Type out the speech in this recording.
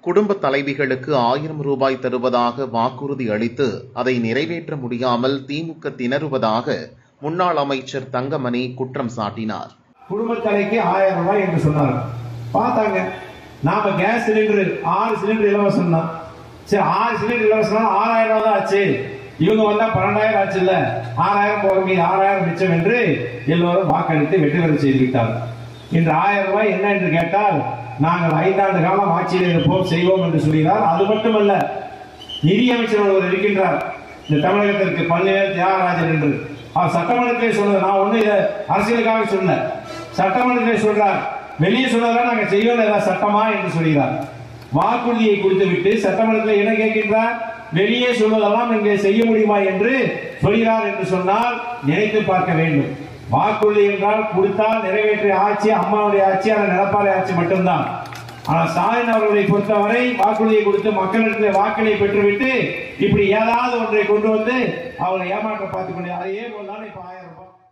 குடும்ப தலைவிகளுக்கு ஆயிரம் ரூபாய் தருவதாக வாக்குறுதி அளித்து அதை நிறைவேற்ற முடியாமல் திமுக திணறுவதாக முன்னாள் அமைச்சர் தங்கமணி குற்றம் சாட்டினார் குடும்ப தலைக்கு ஆயிரம் ரூபாய் என்று சொன்னார் பார்த்தாங்க நாம கேஸ் சிலிண்டர் ஆறு சிலிண்டர் இலவசம் தான் சரி ஆறு சிலிண்டர் இலவசம் ஆறாயிரம் ரூபாய் தான் ஆச்சு இவங்க வந்தா பன்னெண்டாயிரம் ஆச்சு இல்ல ஆறாயிரம் போக மீது ஆறாயிரம் மிச்சம் என்று எல்லோரும் வாக்களித்து வெற்றி பெற செய்துவிட்டார் இன்று ஆயிரம் ரூபாய் என்ன என்று கேட்டால் நாங்கள் ஐந்தாண்டு காலம் ஆட்சியில் இருப்போம் செய்வோம் என்று சொல்கிறார் அது மட்டுமல்ல நிதியமைச்சர் ஒருவர் இருக்கின்றார் இந்த தமிழகத்திற்கு பன்னீர் தியாகராஜன் என்று அவர் சட்டமன்றத்திலே சொன்னது நான் ஒண்ணு இதை அரசியலுக்காக சொன்ன சட்டமன்றத்திலே சொல்றார் வெளியே சொன்னதெல்லாம் நாங்க செய்வோம் ஏதாவது சட்டமா என்று சொல்கிறார் வாக்குறுதியை கொடுத்து விட்டு சட்டமன்றத்தில் என்ன கேட்கின்றார் வெளியே சொல்வதெல்லாம் இங்கே செய்ய முடியுமா என்று சொல்கிறார் என்று சொன்னால் நினைத்து பார்க்க வேண்டும் வாக்குறுதி என்றால் கொடுத்தால் நிறைவேற்றிய ஆட்சி அம்மாவுடைய ஆட்சி அந்த நிலப்பாறை ஆட்சி மட்டும்தான் ஆனால் ஸ்டாலின் அவர்களை பொறுத்தவரை வாக்குறுதியை கொடுத்து மக்களிடத்தில் வாக்களை பெற்றுவிட்டு இப்படி ஏதாவது ஒன்றை கொண்டு வந்து அவரை ஏமாற்ற பார்த்துக் கொண்டு அதே போல்தான் இப்ப ஆயிரம் ரூபாய்